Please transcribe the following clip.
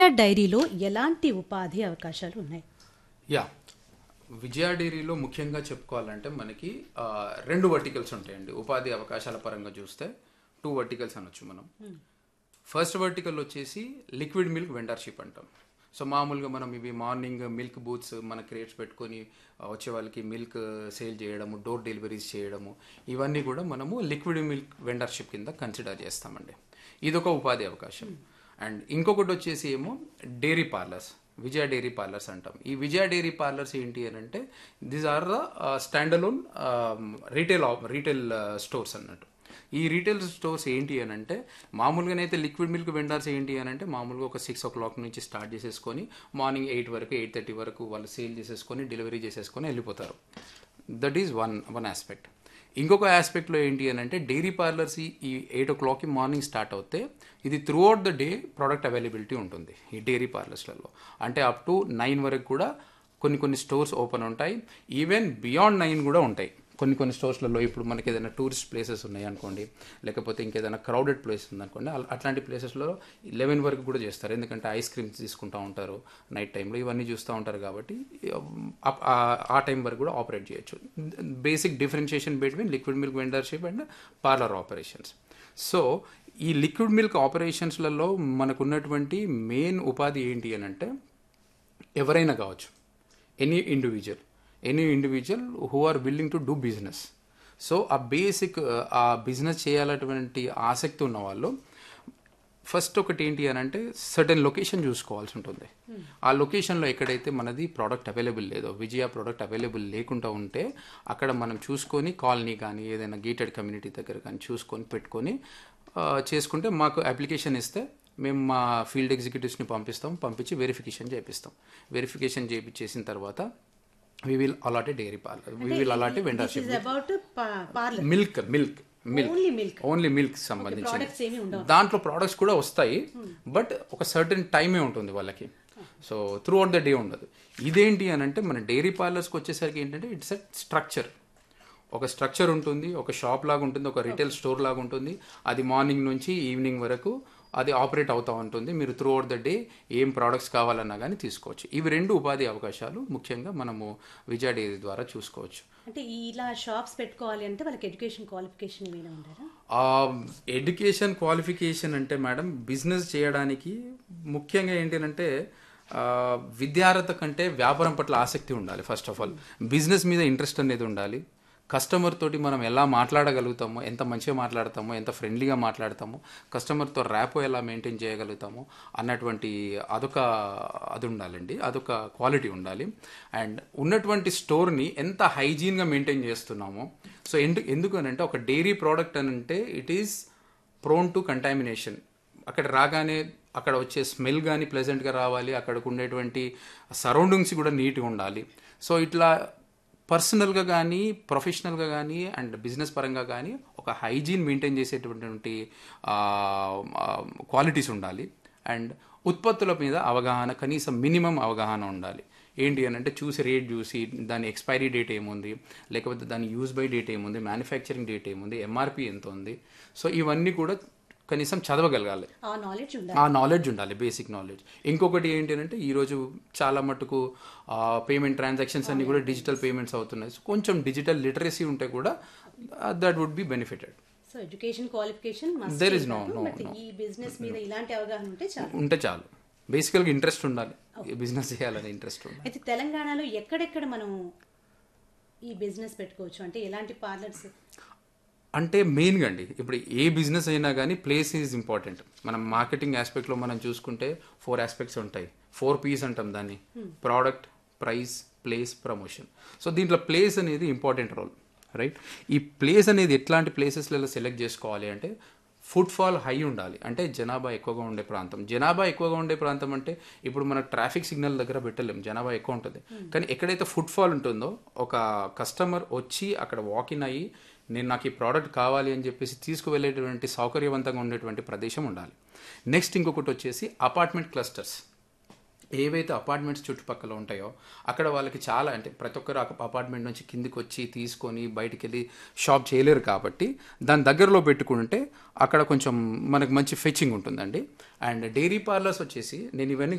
డైరీలో ఎలాంటి ఉపాధి అవకాశాలు ఉన్నాయి యా విజయ డైరీలో ముఖ్యంగా చెప్పుకోవాలంటే మనకి ఆ, రెండు వర్టికల్స్ ఉంటాయండి ఉపాధి అవకాశాల పరంగా చూస్తే టూ వర్టికల్స్ అనొచ్చు మనం ఫస్ట్ వర్టికల్ వచ్చేసి లిక్విడ్ మిల్క్ వెండర్షిప్ అంటాం సో మామూలుగా మనం ఇవి మార్నింగ్ మిల్క్ బూత్స్ మన క్రియేట్స్ పెట్టుకొని ఆ, వచ్చే వాళ్ళకి మిల్క్ సేల్ చేయడము డోర్ డెలివరీస్ చేయడము ఇవన్నీ కూడా మనము లిక్విడ్ మిల్క్ వెండర్షిప్ కింద కన్సిడర్ చేస్తామండి ఇదొక ఉపాధి అవకాశం అండ్ ఇంకొకటి వచ్చేసి ఏమో dairy parlours Vijaya dairy parlours అంటాం ఈ విజయ డైరీ పార్లర్స్ ఏంటి అని అంటే these are the stand alone retail retail stores అన్నట్టు ఈ రీటైల్ స్టోర్స్ ఏంటి అని అంటే మామూలుగానైతే లిక్విడ్ మిల్క్ వెండర్స్ ఏంటి అని అంటే మామూలుగా ఒక సిక్స్ ఓ క్లాక్ నుంచి స్టార్ట్ చేసేసుకొని మార్నింగ్ ఎయిట్ వరకు ఎయిట్ థర్టీ వరకు వాళ్ళు సేల్ చేసేసుకొని డెలివరీ చేసేసుకొని వెళ్ళిపోతారు that is one one aspect ఇంకొక ఆస్పెక్ట్లో ఏంటి అని అంటే డైరీ పార్లర్స్ ఈ- ఈ ఎయిట్ ఓ క్లాక్కి మార్నింగ్ స్టార్ట్ అవుతే ఇది throughout the day product availability ఉంటుంది ఈ డైరీ పార్లర్స్లలో అంటే అప్ టు నైన్ వరకు కూడా కొన్ని కొన్ని స్టోర్స్ ఓపెన్ ఉంటాయి ఈవెన్ బియాండ్ నైన్ కూడా ఉంటాయి కొన్ని కొన్ని స్టోర్స్లలో ఇప్పుడు మనకి ఏదైనా టూరిస్ట్ ప్లేసెస్ ఉన్నాయి అనుకోండి లేకపోతే ఇంకేదైనా క్రౌడెడ్ ప్లేస్ ఉందనుకోండి అల- అట్లాంటి ప్లేసెస్లో లెవెన్ వరకు కూడా చేస్తారు ఎందుకంటే ఐస్ క్రీమ్స్ తీసుకుంటూ ఉంటారు నైట్ టైంలో ఇవన్నీ చూస్తూ ఉంటారు కాబట్టి అప్- ఆ- ఆ టైం వరకు కూడా ఆపరేట్ చేయొచ్చు basic differentiation between liquid milk vendorship and parlour operations so ఈ లిక్విడ్ మిల్క్ ఆపరేషన్స్లలో మనకు ఉన్నటువంటి మెయిన్ ఉపాధి ఏంటి అని అంటే ఎవరైనా కావచ్చు any individual any individual who are willing to do business so ఆ బేసిక్ ఆ బిజినెస్ చేయాలటువంటి ఆసక్తి ఉన్న వాళ్ళు ఫస్ట్ ఒకటి ఏంటి అని అంటే సర్టెన్ లొకేషన్ చూసుకోవాల్సి ఉంటుంది ఆ లొకేషన్లో ఎక్కడైతే మనది ప్రోడక్ట్ అవైలబుల్ లేదో విజయ ప్రోడక్ట్ అవైలబుల్ లేకుండా ఉంటే అక్కడ మనం చూసుకొని కాలనీ కానీ ఏదైనా గేటెడ్ కమ్యూనిటీ దగ్గర కానీ చూసుకొని పెట్టుకొని ఆ, చేసుకుంటే మాకు అప్లికేషన్ ఇస్తే మేము మా ఫీల్డ్ ఎగ్జిక్యూటివ్స్ని పంపిస్తాం పంపించి వెరిఫికేషన్ చేపిస్తాం వెరిఫికేషన్ చేసిన తర్వాత we will allot dairy parlour we will allot vendorship is about parlour milk milk milk only milk only milk సంబంధించి products ఏమీ ఉండవు. దాంట్లో ప్రోడక్ట్స్ కూడా వస్తాయి బట్ ఒక సర్టెన్ టైమే ఉంటుంది వాళ్ళకి so throughout the day ఉండదు ఇదేంటి అని అంటే మన డైరీ పార్లర్స్కి వచ్చేసరికి ఏంటంటే ఇట్స్ ఎ స్ట్రక్చర్ ఒక స్ట్రక్చర్ ఉంటుంది ఒక షాప్ లాగా ఉంటుంది ఒక రిటైల్ స్టోర్ లాగా ఉంటుంది అది మార్నింగ్ నుంచి ఈవినింగ్ వరకు అది ఆపరేట్ అవుతూ ఉంటుంది మీరు త్రూ అవుట్ ద డే ఏం ప్రోడక్ట్స్ కావాలన్నా కానీ తీసుకోవచ్చు ఇవి రెండు ఉపాధి అవకాశాలు ముఖ్యంగా మనము విజయ డైరీ ద్వారా చూసుకోవచ్చు అంటే ఇలా షాప్స్ పెట్టుకోవాలి అంటే వాళ్ళకి ఎడ్యుకేషన్ క్వాలిఫికేషన్ ఏమైనా ఉండాలా ఎడ్యుకేషన్ క్వాలిఫికేషన్ అంటే మేడం బిజినెస్ చేయడానికి ముఖ్యంగా ఏంటంటే ఆ, విద్యార్హత కంటే వ్యాపారం పట్ల ఆసక్తి ఉండాలి ఫస్ట్ ఆఫ్ ఆల్ బిజినెస్ మీద ఇంట్రెస్ట్ అనేది ఉండాలి కస్టమర్ తోటి మనం ఎలా మాట్లాడగలుగుతామో ఎంత మంచిగా మాట్లాడతామో ఎంత ఫ్రెండ్లీగా మాట్లాడతామో కస్టమర్తో ర్యాపో ఎలా మెయింటైన్ చేయగలుగుతామో అన్నటువంటి అదొక అది ఉండాలండి అదొక క్వాలిటీ ఉండాలి అండ్ ఉన్నటువంటి స్టోర్ని ఎంత హైజీన్గా మెయింటైన్ చేస్తున్నామో సో ఎందు ఎందుకనంటే ఒక డైరీ ప్రోడక్ట్ అని అంటే it is prone to contamination అక్కడ రాగానే అక్కడ వచ్చే స్మెల్ కానీ ప్లెజెంట్గా రావాలి అక్కడికి ఉండేటువంటి సరౌండింగ్స్ కూడా నీట్గా ఉండాలి సో ఇట్లా పర్సనల్గా కానీ ప్రొఫెషనల్గా కానీ అండ్ బిజినెస్ పరంగా కానీ ఒక హైజీన్ మెయింటైన్ చేసేటటువంటి క్వాలిటీస్ ఉండాలి అండ్ ఉత్పత్తుల మీద అవగాహన కనీసం మినిమం అవగాహన ఉండాలి ఏంటి అని అంటే చూసి రేట్ చూసి దాని ఎక్స్పైరీ డేట్ ఏముంది లేకపోతే దాని యూజ్ బై డేట్ ఏముంది మ్యానుఫ్యాక్చరింగ్ డేట్ ఏముంది ఎంఆర్పి ఎంత ఉంది సో ఇవన్నీ కూడా కనీసం చదవగలగాలి ఆ నాలెడ్జ్ ఉండాలి ఆ నాలెడ్జ్ ఉండాలి బేసిక్ నాలెడ్జ్ ఇంకొకటి ఏంటి అంటే ఈరోజు చాలా మటుకు పేమెంట్ ట్రాన్సాక్షన్స్ అన్ని కూడా డిజిటల్ పేమెంట్స్ అవుతున్నాయి సో కొంచెం డిజిటల్ లిటరసీ ఉంటే కూడా that would be benefited so education qualification There is no- no- but ఈ బిజినెస్ మీద ఇలాంటి అవగాహన ఉంటే చాలు ఉంటే చాలు బేసికల్గా ఇంట్రెస్ట్ ఉండాలి బిజినెస్ చేయాలనే ఇంట్రెస్ట్ ఉండాలి అయితే తెలంగాణలో ఎక్కడెక్కడ మనం ఈ బిజినెస్ పెట్టుకోవచ్చు అంటే ఎలాంటి పార్లర్స్ అంటే మెయిన్గా అండి ఇప్పుడు ఏ బిజినెస్ అయినా కానీ ప్లేస్ ఈజ్ ఇంపార్టెంట్ మనం మార్కెటింగ్ ఆస్పెక్ట్లో మనం చూసుకుంటే ఫోర్ ఆస్పెక్ట్స్ ఉంటాయి ఫోర్ పీస్ అంటాం దాన్ని product price place promotion so దీంట్లో ప్లేస్ అనేది ఇంపార్టెంట్ రోల్ రైట్ ఈ ప్లేస్ అనేది ఎట్లాంటి ప్లేసెస్లలో సెలెక్ట్ చేసుకోవాలి అంటే ఫుట్ఫాల్ హై ఉండాలి అంటే జనాభా ఎక్కువగా ఉండే ప్రాంతం జనాభా ఎక్కువగా ఉండే ప్రాంతం అంటే ఇప్పుడు మన ట్రాఫిక్ సిగ్నల్ దగ్గర పెట్టలేం జనాభా ఎక్కువ ఉంటుంది కానీ ఎక్కడైతే ఫుట్ఫాల్ ఉంటుందో ఒక కస్టమర్ వచ్చి అక్కడ వాకిన్ అయ్యి నేను నాకు ఈ ప్రోడక్ట్ కావాలి అని చెప్పేసి తీసుకువెళ్ళేటువంటి సౌకర్యవంతంగా ఉండేటువంటి ప్రదేశం ఉండాలి నెక్స్ట్ ఇంకొకటి వచ్చేసి అపార్ట్మెంట్ క్లస్టర్స్ ఏవైతే అపార్ట్మెంట్స్ చుట్టుపక్కల ఉంటాయో అక్కడ వాళ్ళకి చాలా అంటే ప్రతి ఒక్కరు అపార్ట్మెంట్ నుంచి కిందికి వచ్చి తీసుకొని బయటికి వెళ్ళి షాప్ చేయలేరు కాబట్టి దాని దగ్గరలో పెట్టుకుంటే అక్కడ కొంచెం మనకు మంచి ఫెచ్చింగ్ ఉంటుందండి అండ్ డైరీ పార్లర్స్ వచ్చేసి నేను ఇవన్నీ